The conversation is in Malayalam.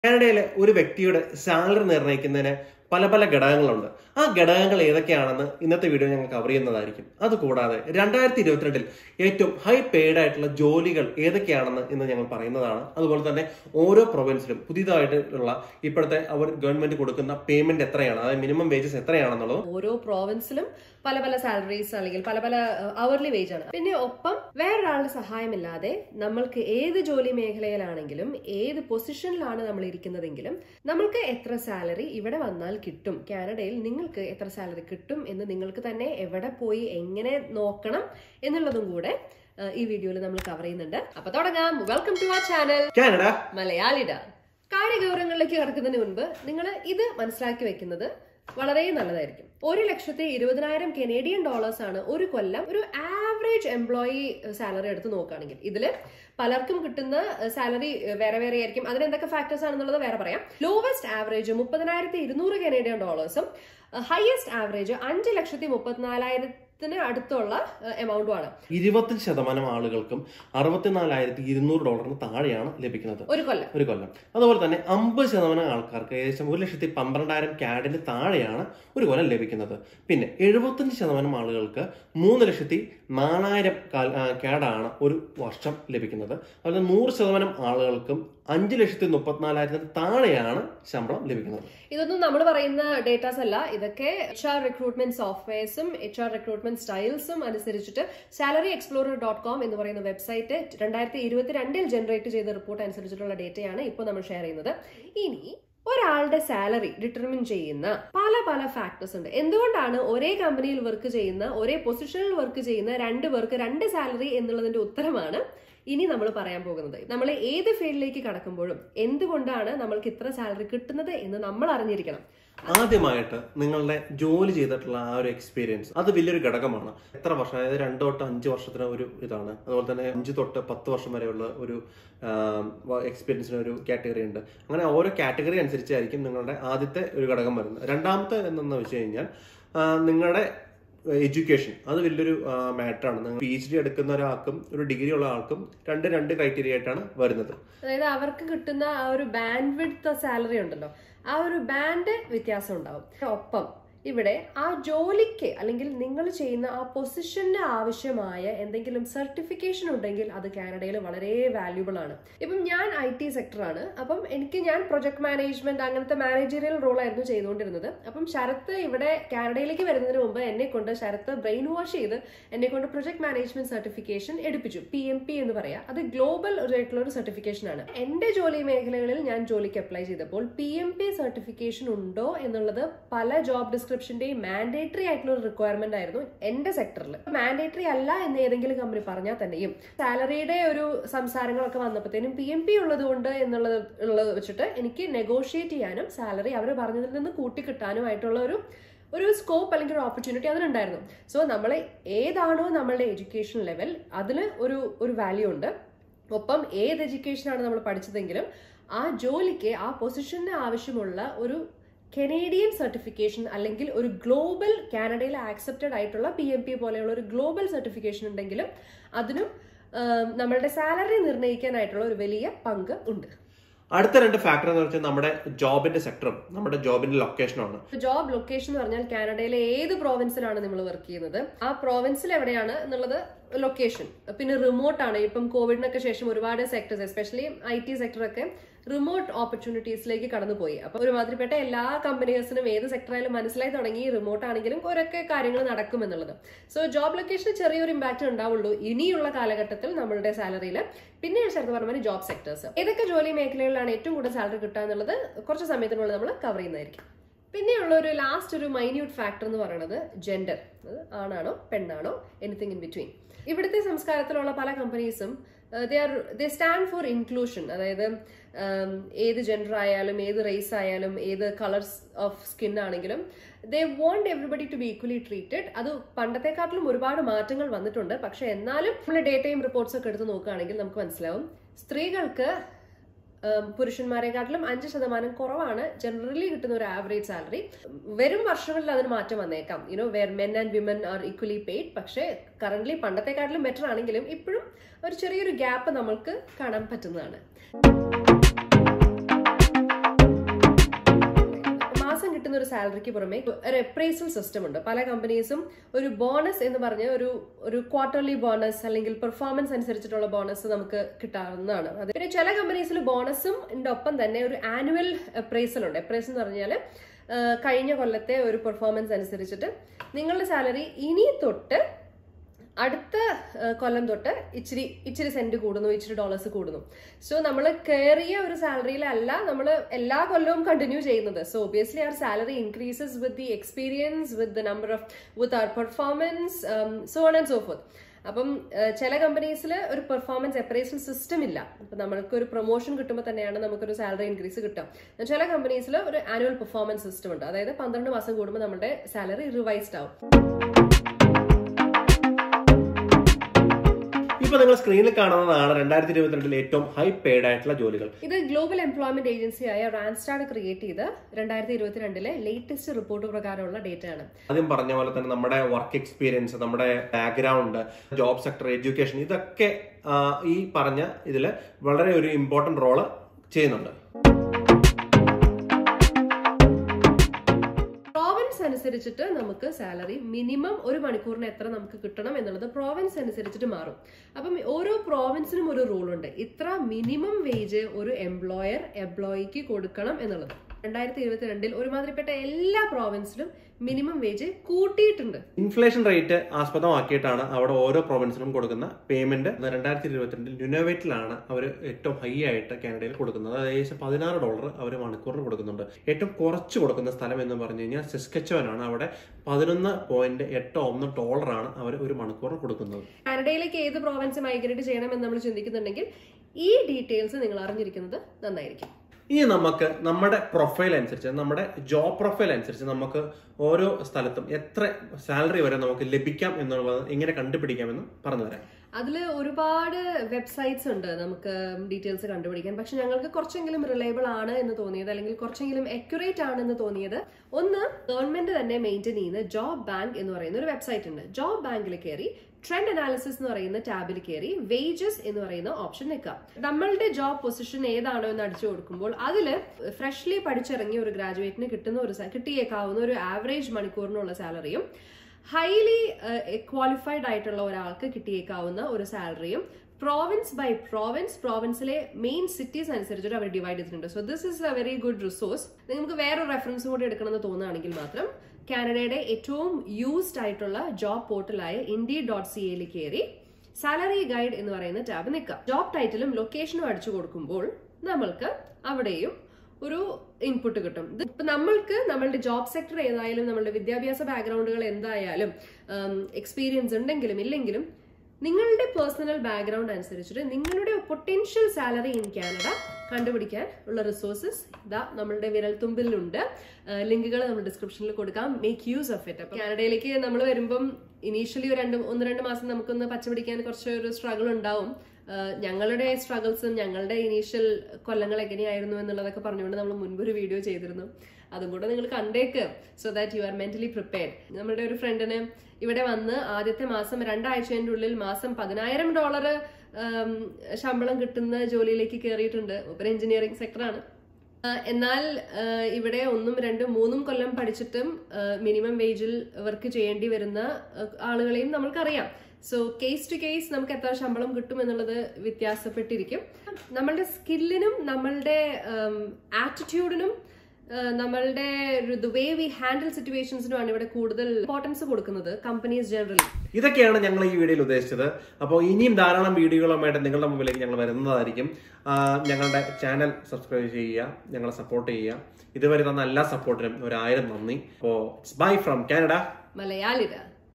കാനഡയിലെ ഒരു വ്യക്തിയുടെ സാലറി നിർണ്ണയിക്കുന്നതിന് പല പല ഘടകങ്ങളുണ്ട് ആ ഘടകങ്ങൾ ഏതൊക്കെയാണെന്ന് ഇന്നത്തെ വീഡിയോ ഞങ്ങൾ കവർ ചെയ്യുന്നതായിരിക്കും അതുകൂടാതെ രണ്ടായിരത്തി ഇരുപത്തിരണ്ടിൽ ഏറ്റവും ഹൈ പെയ്ഡ് ആയിട്ടുള്ള ജോലികൾ ഏതൊക്കെയാണെന്ന് ഇന്ന് ഞങ്ങൾ പറയുന്നതാണ് അതുപോലെ തന്നെ ഓരോ പ്രൊവിൻസിലും പുതിയതായിട്ടുള്ള ഇപ്പോഴത്തെ അവർ ഗവൺമെന്റ് കൊടുക്കുന്ന പേയ്മെന്റ് എത്രയാണ് അതായത് മിനിമം വേജസ് എത്രയാണെന്നുള്ളത് ഓരോ പ്രോവിൻസിലും പല പല സാലറീസ് അല്ലെങ്കിൽ പല പല അവർലി വേജ് ആണ് പിന്നെ ഒപ്പം വേറൊരാളുടെ സഹായമില്ലാതെ നമ്മൾക്ക് ഏത് ജോലി മേഖലയിലാണെങ്കിലും ഏത് പൊസിഷനിലാണ് നമ്മൾ ഇരിക്കുന്നതെങ്കിലും നമ്മൾക്ക് എത്ര സാലറി ഇവിടെ വന്നാൽ കിട്ടും കാനഡയിൽ നിങ്ങൾക്ക് എത്ര സാലറി കിട്ടും എന്ന് നിങ്ങൾക്ക് തന്നെ എവിടെ പോയി എങ്ങനെ നോക്കണം എന്നുള്ളതും കൂടെ ആ, ഈ വീഡിയോയിൽ നമ്മൾ കവർ ചെയ്യുന്നുണ്ട് അപ്പൊ തുടങ്ങാം welcome to our channel Canada മലയാളിട കാര്യഗൗരവങ്ങളിലേക്ക് കടക്കുന്നതിന് മുൻപ് നിങ്ങൾ ഇത് മനസ്സിലാക്കി വെക്കുന്നത് വളരെ നല്ലതായിരിക്കും ഒരു ലക്ഷത്തി ഇരുപതിനായിരം കനേഡിയൻ ഡോളേഴ്സ് ആണ് ഒരു കൊല്ലം ഒരു ആവറേജ് എംപ്ലോയി സാലറി എടുത്ത് നോക്കുകയാണെങ്കിൽ ഇതിൽ പലർക്കും കിട്ടുന്ന സാലറി വേറെ വേറെ ആയിരിക്കും അതിന് എന്തൊക്കെ ഫാക്ടേഴ്സ് ആണെന്നുള്ളത് വേറെ പറയാം ലോവസ്റ്റ് ആവറേജ് മുപ്പതിനായിരത്തി ഇരുന്നൂറ് കനേഡിയൻ ഡോളേഴ്സും ഹയസ്റ്റ് ആവറേജ് അഞ്ച് ലക്ഷത്തി മുപ്പത്തിനാലായിരത്തിന് അടുത്തുള്ള എമൗണ്ടും ആണ് ഇരുപത്തഞ്ച് ശതമാനം ആളുകൾക്കും അറുപത്തിനാലായിരത്തി ഇരുന്നൂറ് ഡോളറിന് താഴെയാണ് ലഭിക്കുന്നത് ഒരു കൊല്ലം ഒരു കൊല്ലം അതുപോലെ തന്നെ അമ്പത് ശതമാനം ആൾക്കാർക്ക് ഏകദേശം ഒരു ലക്ഷത്തി പന്ത്രണ്ടായിരം ക്യാഡിന് താഴെയാണ് ഒരു കൊല്ലം ലഭിക്കുന്നത് പിന്നെ എഴുപത്തഞ്ച് ശതമാനം ആളുകൾക്ക് മൂന്ന് ലക്ഷത്തി നാലായിരം കാൽ- ആ, ക്യാഡാണ് ഒരു വർഷം ലഭിക്കുന്നത് അതുപോലെ നൂറ് ശതമാനം ആളുകൾക്കും അഞ്ച് ലക്ഷത്തി മുപ്പത്തിനാലായിരത്തിന് താഴെയാണ് ശമ്പളം ലഭിക്കുന്നത് ഇതൊന്നും നമ്മൾ പറയുന്ന ഡേറ്റാസ് അല്ല ഇതൊക്കെ എച്ച് ആർ റിക്രൂട്ട്മെന്റ് സോഫ്റ്റ്വെയർസും എച്ച് ആർ റിക്രൂട്ട്മെന്റ് സ്റ്റൈൽസും അനുസരിച്ചിട്ട് സാലറി എക്സ്പ്ലോറർ ഡോട്ട് കോം എന്ന് പറയുന്ന വെബ്സൈറ്റ് രണ്ടായിരത്തി ഇരുപത്തിരണ്ടിൽ ജനറേറ്റ് ചെയ്ത റിപ്പോർട്ട് അനുസരിച്ചിട്ടുള്ള ഡേറ്റയാണ് ഇപ്പോൾ നമ്മൾ ഷെയർ ചെയ്യുന്നത് ഇനി ഒരാളുടെ സാലറി ഡിറ്റർമിൻ ചെയ്യുന്ന പല പല ഫാക്ടേഴ്സ് ഉണ്ട് എന്തുകൊണ്ടാണ് ഒരേ കമ്പനിയിൽ വർക്ക് ചെയ്യുന്ന ഒരേ പൊസിഷനിൽ വർക്ക് ചെയ്യുന്ന രണ്ട് പേർക്ക് രണ്ട് സാലറി എന്നുള്ളതിന്റെ ഉത്തരമാണ് ഇനി നമ്മൾ പറയാൻ പോകുന്നത് നമ്മൾ ഏത് ഫീൽഡിലേക്ക് കടക്കുമ്പോഴും എന്തുകൊണ്ടാണ് നമ്മൾക്ക് ഇത്ര സാലറി കിട്ടുന്നത് എന്ന് നമ്മൾ അറിഞ്ഞിരിക്കണം ആദ്യമായിട്ട് നിങ്ങളുടെ ജോലി ചെയ്തിട്ടുള്ള ആ ഒരു എക്സ്പീരിയൻസ് അത് വലിയൊരു ഘടകമാണ് എത്ര വർഷം അതായത് രണ്ട് തൊട്ട് അഞ്ച് വർഷത്തിന് ഒരു ഇതാണ് അതുപോലെ തന്നെ അഞ്ച് തൊട്ട് പത്ത് വർഷം വരെയുള്ള ഒരു എക്സ്പീരിയൻസിന് ഒരു കാറ്റഗറി ഉണ്ട് അങ്ങനെ ഓരോ കാറ്റഗറി അനുസരിച്ചായിരിക്കും നിങ്ങളുടെ ആദ്യത്തെ ഒരു ഘടകം വരുന്നത് രണ്ടാമത്തെ എന്തെന്ന് വെച്ച് കഴിഞ്ഞാൽ ആ, നിങ്ങളുടെ എഡ്യൂക്കേഷൻ അത് വലിയൊരു മാറ്ററാണ് നിങ്ങൾ പി എച്ച് ഡി എടുക്കുന്ന ഒരാൾക്കും ഒരു ഡിഗ്രി ഉള്ള ആൾക്കും രണ്ട് രണ്ട് ക്രൈറ്റീരിയ ആയിട്ടാണ് വരുന്നത് അതായത് അവർക്ക് കിട്ടുന്ന ആ ഒരു ബാൻഡ് വിഡ്ത്ത് സാലറി ഉണ്ടല്ലോ ആ ഒരു ബാൻഡ് വ്യത്യാസം ഉണ്ടാവും ഒപ്പം ഇവിടെ ആ ജോലിക്ക് അല്ലെങ്കിൽ നിങ്ങൾ ചെയ്യുന്ന ആ പൊസിഷന് ആവശ്യമായ എന്തെങ്കിലും സർട്ടിഫിക്കേഷൻ ഉണ്ടെങ്കിൽ അത് കാനഡയിൽ വളരെ വാല്യൂബിൾ ആണ് ഇപ്പം ഞാൻ ഐ ടി സെക്ടറാണ് അപ്പം എനിക്ക് ഞാൻ പ്രൊജക്ട് മാനേജ്മെന്റ് അങ്ങനത്തെ മാനേജറിയൽ റോൾ ആയിരുന്നു ചെയ്തുകൊണ്ടിരുന്നത് അപ്പം ശരത്ത് ഇവിടെ കാനഡയിലേക്ക് വരുന്നതിന് മുമ്പ് എന്നെ കൊണ്ട് ശരത്ത് ബ്രെയിൻ വാഷ് ചെയ്ത് എന്നെ കൊണ്ട് പ്രൊജക്ട് മാനേജ്മെന്റ് സർട്ടിഫിക്കേഷൻ എടുപ്പിച്ചു പി എം പി എന്ന് പറയാം അത് ഗ്ലോബൽ ആയിട്ടുള്ള ഒരു സർട്ടിഫിക്കേഷൻ ആണ് എന്റെ ജോലി മേഖലകളിൽ ഞാൻ ജോലിക്ക് അപ്ലൈ ചെയ്തപ്പോൾ പി എം പി സർട്ടിഫിക്കേഷൻ ഉണ്ടോ എന്നുള്ളത് പല ജോബ് ഡിസ്ക്രിപ്ഷന്റെയും മാൻഡേറ്ററി ആയിട്ടുള്ള ഒരു റിക്വയർമെന്റ് ആയിരുന്നു എന്റെ സെക്ടറിൽ മാൻഡേറ്ററി അല്ല എന്ന് ഏതെങ്കിലും കമ്പനി പറഞ്ഞാൽ തന്നെയും സാലറിയുടെ ഒരു സംസാരങ്ങളൊക്കെ വന്നപ്പോഴത്തേനും പി എം പി ഉള്ളത് കൊണ്ട് എന്നുള്ളത് ഉള്ളത് വെച്ചിട്ട് എനിക്ക് നെഗോഷിയേറ്റ് ചെയ്യാനും സാലറി അവർ പറഞ്ഞതിൽ നിന്ന് കൂട്ടിക്കിട്ടാനുമായിട്ടുള്ള ഒരു ഒരു സ്കോപ്പ് അല്ലെങ്കിൽ ഒരു ഓപ്പർച്യൂണിറ്റി അതിനുണ്ടായിരുന്നു സോ നമ്മൾ ഏതാണോ നമ്മളുടെ എഡ്യൂക്കേഷൻ ലെവൽ അതിന് ഒരു ഒരു വാല്യൂ ഉണ്ട് ഒപ്പം ഏത് എഡ്യൂക്കേഷനാണ് നമ്മൾ പഠിച്ചതെങ്കിലും ആ ജോലിക്ക് ആ പൊസിഷന് ആവശ്യമുള്ള ഒരു കനേഡിയൻ സർട്ടിഫിക്കേഷൻ അല്ലെങ്കിൽ ഒരു ഗ്ലോബൽ കാനഡയിൽ ആക്സെപ്റ്റഡ് ആയിട്ടുള്ള പി എം പി പോലെയുള്ള ഒരു ഗ്ലോബൽ സർട്ടിഫിക്കേഷൻ ഉണ്ടെങ്കിലും അതിനും ആം, നമ്മളുടെ സാലറി നിർണ്ണയിക്കാനായിട്ടുള്ള ഒരു വലിയ പങ്ക് ഉണ്ട് അടുത്ത രണ്ട് ഫാക്ടർ എന്ന് വെച്ചാൽ നമ്മുടെ ജോബിന്റെ സെക്ടറും നമ്മുടെ ജോബിന്റെ ലൊക്കേഷനുമാണ് ജോബ് ലൊക്കേഷൻ എന്ന് പറഞ്ഞാൽ കാനഡയിലെ ഏത് പ്രോവിൻസിലാണ് നമ്മൾ വർക്ക് ചെയ്യുന്നത് ആ പ്രോവിൻസിൽ എവിടെയാണ് എന്നുള്ളത് ലൊക്കേഷൻ പിന്നെ റിമോട്ട് ആണ് ഇപ്പം കോവിഡിനൊക്കെ ശേഷം ഒരുപാട് സെക്ടേഴ്സ് എസ്പെഷ്യലി ഐ ടി സെക്ടറൊക്കെ റിമോട്ട് ഓപ്പർച്യൂണിറ്റീസിലേക്ക് കടന്നുപോയി അപ്പൊ ഒരുമാതിരിപ്പെട്ട എല്ലാ കമ്പനീസിനും ഏത് സെക്ടറായാലും മനസ്സിലായി തുടങ്ങി റിമോട്ട് ആണെങ്കിലും ഓരോക്കെ കാര്യങ്ങൾ നടക്കും എന്നുള്ളത് സോ ജോബ് ലൊക്കേഷന് ചെറിയൊരു ഇമ്പാക്റ്റ് ഉണ്ടാവുള്ളൂ ഇനിയുള്ള കാലഘട്ടത്തിൽ നമ്മളുടെ സാലറിയിൽ പിന്നെ ഞാൻ ചേർത്ത് പറഞ്ഞ പോലെ ജോബ് സെക്ടേഴ്സ് ഏതൊക്കെ ജോലി മേഖലകളിലാണ് ഏറ്റവും കൂടുതൽ സാലറി കിട്ടുക എന്നുള്ളത് കുറച്ച് സമയത്തിനുള്ളിൽ നമ്മൾ കവർ ചെയ്യുന്നതായിരിക്കും പിന്നെയുള്ള ഒരു ലാസ്റ്റ് ഒരു മൈന്യൂട്ട് ഫാക്ടർ എന്ന് പറയുന്നത് ജെൻഡർ അത് ആണാണോ പെണ്ണാണോ എനിത്തിങ് ഇൻ ബിറ്റ്വീൻ ഇവിടുത്തെ സംസ്കാരത്തിലുള്ള പല കമ്പനീസും they are they stand for inclusion അതായത് ഉം, ഏത് ജെൻഡർ ആയാലും ഏത് റേസ് ആയാലും ഏത് കളേഴ്സ് ഓഫ് സ്കിൻ ആണെങ്കിലും they want everybody to be equally treated അത് പണ്ടത്തെക്കാട്ടിലും ഒരുപാട് മാറ്റങ്ങൾ വന്നിട്ടുണ്ട് പക്ഷെ എന്നാലും നമ്മൾ ഡേറ്റയും റിപ്പോർട്ട്സ് ഒക്കെ എടുത്ത് നോക്കുകയാണെങ്കിൽ നമുക്ക് മനസ്സിലാവും സ്ത്രീകൾക്ക് ഉം, പുരുഷന്മാരെക്കാട്ടിലും അഞ്ച് ശതമാനം കുറവാണ് ജനറലി കിട്ടുന്ന ഒരു ആവറേജ് സാലറി വരും വർഷങ്ങളിൽ അതിന് മാറ്റം വന്നേക്കാം you know where men and women are equally paid പക്ഷേ കറന്റ് പണ്ടത്തെക്കാട്ടിലും ബെറ്റർ ആണെങ്കിലും ഇപ്പോഴും ഒരു ചെറിയൊരു ഗ്യാപ്പ് നമ്മൾക്ക് കാണാൻ പറ്റുന്നതാണ് ഒരു സാലറിക്ക് പുറമെ ഒരു എപ്രൈസൽ സിസ്റ്റം ഉണ്ട് പല കമ്പനീസും ഒരു ബോണസ് എന്ന് പറഞ്ഞ ഒരു ഒരു ക്വാർട്ടർലി ബോണസ് അല്ലെങ്കിൽ പെർഫോമൻസ് അനുസരിച്ചിട്ടുള്ള ബോണസ് നമുക്ക് കിട്ടാവുന്നതാണ് അത് പിന്നെ ചില കമ്പനീസിൽ ബോണസും ഒപ്പം തന്നെ ഒരു ആനുവൽ എപ്രൈസൽ ഉണ്ട് എപ്രൈസൽ എന്ന് പറഞ്ഞാൽ കഴിഞ്ഞ കൊല്ലത്തെ ഒരു പെർഫോമൻസ് അനുസരിച്ചിട്ട് നിങ്ങളുടെ സാലറി ഇനി തൊട്ട് അടുത്ത ആ, കൊല്ലം തൊട്ട് ഇച്ചിരി ഇച്ചിരി സെന്റ് കൂടുന്നു ഇച്ചിരി ഡോളേഴ്സ് കൂടുന്നു സോ നമ്മൾ കയറിയ ഒരു സാലറിയിലല്ല നമ്മൾ എല്ലാ കൊല്ലവും കണ്ടിന്യൂ ചെയ്യുന്നത് so obviously our salary increases with the experience with the number of with our performance so on and so forth അപ്പം ആ, ചില കമ്പനീസിൽ ഒരു പെർഫോമൻസ് എപ്രൈസൽ സിസ്റ്റം ഇല്ല അപ്പൊ നമ്മൾക്ക് ഒരു പ്രൊമോഷൻ കിട്ടുമ്പോൾ തന്നെയാണ് നമുക്കൊരു സാലറി ഇൻക്രീസ് കിട്ടുക എന്നാൽ ചില കമ്പനീസിൽ ഒരു ആനുവൽ പെർഫോമൻസ് സിസ്റ്റം ഉണ്ട് അതായത് പന്ത്രണ്ട് മാസം കൂടുമ്പോൾ നമ്മുടെ സാലറി റിവൈസ്ഡ് ആവും ഇപ്പൊ നിങ്ങൾ സ്ക്രീനിൽ കാണുന്നതാണ് രണ്ടായിരത്തി ഇരുപത്തിരണ്ടിൽ ഏറ്റവും ഹൈ പെയ്ഡ് ആയിട്ടുള്ള ജോലികൾ ഇത് ഗ്ലോബൽ എംപ്ലോയ്മെന്റ് ഏജൻസിയായ റാൻസ്റ്റാഡ് ക്രിയേറ്റ് ചെയ്ത് രണ്ടായിരത്തി ഇരുപത്തിരണ്ടിലെ ലേറ്റസ്റ്റ് റിപ്പോർട്ട് പ്രകാരമുള്ള ഡേറ്റ ആണ് ആദ്യം പറഞ്ഞ പോലെ തന്നെ നമ്മുടെ വർക്ക് എക്സ്പീരിയൻസ് നമ്മുടെ ബാക്ക്ഗ്രൗണ്ട് ജോബ് സെക്ടർ എഡ്യൂക്കേഷൻ ഇതൊക്കെ ആ, ഈ പറഞ്ഞ ഇതിൽ വളരെ ഒരു ഇമ്പോർട്ടന്റ് റോള് ചെയ്യുന്നുണ്ട് പ്രോവിൻസ് അനുസരിച്ചിട്ട് നമുക്ക് സാലറി മിനിമം ഒരു മണിക്കൂറിന് എത്ര നമുക്ക് കിട്ടണം എന്നുള്ളത് പ്രോവിൻസ് അനുസരിച്ചിട്ട് മാറും അപ്പം ഓരോ പ്രോവിൻസിനും ഒരു റൂൾ ഉണ്ട് ഇത്ര മിനിമം വേജ് ഒരു എംപ്ലോയർ എംപ്ലോയിക്ക് കൊടുക്കണം എന്നുള്ളത് രണ്ടായിരത്തി ഇരുപത്തിരണ്ടിൽ ഒരുമാതിരിപ്പെട്ട എല്ലാ പ്രോവിൻസിലും മിനിമം വേജ് കൂട്ടിയിട്ടുണ്ട് ഇൻഫ്ലേഷൻ റേറ്റ് ആസ്പദമാക്കിയിട്ടാണ് അവിടെ ഓരോ പ്രൊവിൻസിനും കൊടുക്കുന്ന പേയ്മെന്റ് രണ്ടായിരത്തി ഇരുപത്തിരണ്ടിൽ ന്യൂനോവേറ്റിലാണ് അവർ ഏറ്റവും ഹൈ ആയിട്ട് കാനഡയിൽ കൊടുക്കുന്നത് അത് ഏകദേശം പതിനാറ് ഡോളർ അവർ മണിക്കൂറിന് കൊടുക്കുന്നുണ്ട് ഏറ്റവും കുറച്ച് കൊടുക്കുന്ന സ്ഥലം എന്ന് പറഞ്ഞു കഴിഞ്ഞാൽ സെസ്കച്ചവനാണ് അവിടെ പതിനൊന്ന് പോയിന്റ് എട്ട് ഒന്ന് ഡോളറാണ് അവർ ഒരു മണിക്കൂറിന് കൊടുക്കുന്നത് കാനഡയിലേക്ക് ഏത് പ്രോവിൻസ് മൈഗ്രേറ്റ് ചെയ്യണമെന്ന് നമ്മൾ ചിന്തിക്കുന്നുണ്ടെങ്കിൽ ഈ ഡീറ്റെയിൽസ് നിങ്ങൾ അറിഞ്ഞിരിക്കുന്നത് നന്നായിരിക്കും ഇനി നമുക്ക് നമ്മുടെ പ്രൊഫൈൽ അനുസരിച്ച് നമ്മുടെ ജോബ് പ്രൊഫൈൽ അനുസരിച്ച് നമുക്ക് ഓരോ സ്ഥലത്തും എത്ര സാലറി വരെ നമുക്ക് ലഭിക്കാം എന്നുള്ളത് എങ്ങനെ കണ്ടുപിടിക്കാമെന്ന് പറഞ്ഞു തരാം അതിൽ ഒരുപാട് വെബ്സൈറ്റ്സ് ഉണ്ട് നമുക്ക് ഡീറ്റെയിൽസ് കണ്ടുപിടിക്കാൻ പക്ഷെ ഞങ്ങൾക്ക് കുറച്ചെങ്കിലും റിലയബിൾ ആണ് എന്ന് തോന്നിയത് അല്ലെങ്കിൽ കുറച്ചെങ്കിലും അക്യുറേറ്റ് ആണ് എന്ന് തോന്നിയത് ഒന്ന് ഗവൺമെന്റ് തന്നെ മെയിൻറ്റെയിൻ ചെയ്യുന്ന ജോബ് ബാങ്ക് എന്ന് പറയുന്ന ഒരു വെബ്സൈറ്റ് ഉണ്ട് ജോബ് ബാങ്കിൽ കയറി ട്രെൻഡ് അനാലിസിസ് എന്ന് പറയുന്ന ടാബിൽ കയറി വേജസ് എന്ന് പറയുന്ന ഓപ്ഷൻ നിൽക്കാം നമ്മളുടെ ജോബ് പൊസിഷൻ ഏതാണോ എന്ന് അടിച്ചു കൊടുക്കുമ്പോൾ അതിൽ ഫ്രഷ്ലി പഠിച്ചിറങ്ങിയ ഒരു ഗ്രാജുവേറ്റിന് കിട്ടുന്ന ഒരു sa- കിട്ടിയേക്കാവുന്ന ഒരു ആവറേജ് മണിക്കൂറിനുള്ള സാലറിയും ഹൈലി ക്വാളിഫൈഡ് ആയിട്ടുള്ള ഒരാൾക്ക് കിട്ടിയേക്കാവുന്ന ഒരു സാലറിയും പ്രോവിൻസ് ബൈ പ്രോവിൻസ് പ്രോവിൻസിലെ മെയിൻ സിറ്റീസ് അനുസരിച്ചിട്ട് അവർ ഡിവൈഡ് ചെയ്തിട്ടുണ്ട് so this is a very good resource നിങ്ങൾക്ക് വേറെ റെഫറൻസ് കൂടി എടുക്കണമെന്ന് തോന്നുകയാണെങ്കിൽ മാത്രം കാനഡയുടെ ഏറ്റവും യൂസ്ഡ് ആയിട്ടുള്ള ജോബ് പോർട്ടലായ ഇന്ത്യ ഡോട്ട് സി എയിൽ കയറി സാലറി ഗൈഡ് എന്ന് പറയുന്ന ടാബ് നിൽക്കാം ജോബ് ടൈറ്റിലും ലൊക്കേഷനും അടിച്ചു കൊടുക്കുമ്പോൾ നമ്മൾക്ക് അവിടെയും ഒരു ഇൻപുട്ട് കിട്ടും ഇത് ഇപ്പൊ നമ്മൾക്ക് നമ്മളുടെ ജോബ് സെക്ടർ ഏതായാലും നമ്മളുടെ വിദ്യാഭ്യാസ ബാക്ക്ഗ്രൗണ്ടുകൾ എന്തായാലും എക്സ്പീരിയൻസ് ഉണ്ടെങ്കിലും ഇല്ലെങ്കിലും നിങ്ങളുടെ പേഴ്സണൽ ബാക്ക്ഗ്രൗണ്ട് അനുസരിച്ചിട്ട് നിങ്ങളുടെ പൊട്ടൻഷ്യൽ സാലറി ഇൻ കാനഡ കണ്ടുപിടിക്കാൻ ഉള്ള റിസോഴ്സസ് ഇതാ നമ്മളുടെ വിരൽത്തുമ്പിലുണ്ട് ലിങ്കുകൾ നമ്മൾ ഡിസ്ക്രിപ്ഷനിൽ കൊടുക്കാം മേക്ക് യൂസ് ഓഫ് ഇറ്റ് അപ്പൊ കാനഡയിലേക്ക് നമ്മൾ വരുമ്പം ഇനീഷ്യലി ഒരു രണ്ട് ഒന്ന് രണ്ട് മാസം നമുക്കൊന്ന് പച്ചപിടിക്കാൻ കുറച്ച് ഒരു സ്ട്രഗിൾ ഉണ്ടാവും ആഹ് ഞങ്ങളുടെ സ്ട്രഗിൾസും ഞങ്ങളുടെ ഇനീഷ്യൽ കൊല്ലങ്ങൾ എങ്ങനെയായിരുന്നു എന്നുള്ളതൊക്കെ പറഞ്ഞുകൊണ്ട് നമ്മൾ മുൻപൊരു വീഡിയോ ചെയ്തിരുന്നു അതും കൂടെ നിങ്ങൾ കണ്ടേക്ക് so that you are mentally prepared നമ്മുടെ ഒരു ഫ്രണ്ടിന് ഇവിടെ വന്ന് ആദ്യത്തെ മാസം രണ്ടാഴ്ചയുടെ ഉള്ളിൽ മാസം പതിനായിരം ഡോളർ ശമ്പളം കിട്ടുന്ന ജോലിയിലേക്ക് കയറിയിട്ടുണ്ട് ഒരു എഞ്ചിനീയറിംഗ് സെക്ടറാണ് എന്നാൽ ആഹ് ഇവിടെ ഒന്നും രണ്ടും മൂന്നും കൊല്ലം പഠിച്ചിട്ടും മിനിമം വേജിൽ വർക്ക് ചെയ്യേണ്ടി വരുന്ന ആഹ് ആളുകളെയും നമ്മൾക്കറിയാം സോ കേസ് ടു കേസ് നമുക്ക് എത്ര ശമ്പളം കിട്ടും എന്നുള്ളത് വ്യത്യാസപ്പെട്ടിരിക്കും നമ്മളുടെ സ്കില്ലിനും നമ്മളുടെ ആറ്റിറ്റ്യൂഡിനും നമ്മളുടെ ദ വേ വി ഹാൻഡിൽ സിറ്റുവേഷൻസിനുമാണ് ഇവിടെ കൂടുതൽ ഇമ്പോർട്ടൻസ് കൊടുക്കുന്നത് കമ്പനീസ് ജനറലി ഇതൊക്കെയാണ് ഞങ്ങൾ ഈ വീഡിയോയിൽ ഉദ്ദേശിച്ചത് അപ്പോൾ ഇനിയും ധാരാളം വീഡിയോകളുമായിട്ട് നിങ്ങളുടെ മുമ്പിലേക്ക് ഞങ്ങൾ വരുന്നതായിരിക്കും ആ, ഞങ്ങളുടെ ചാനൽ സബ്സ്ക്രൈബ് ചെയ്യുക ഞങ്ങളെ സപ്പോർട്ട് ചെയ്യുക ഇതുവരെ തന്ന എല്ലാ സപ്പോർട്ടിനും ഒരായിരം നന്ദി അപ്പോൾ ബൈ ഫ്രം കാനഡ മലയാളിര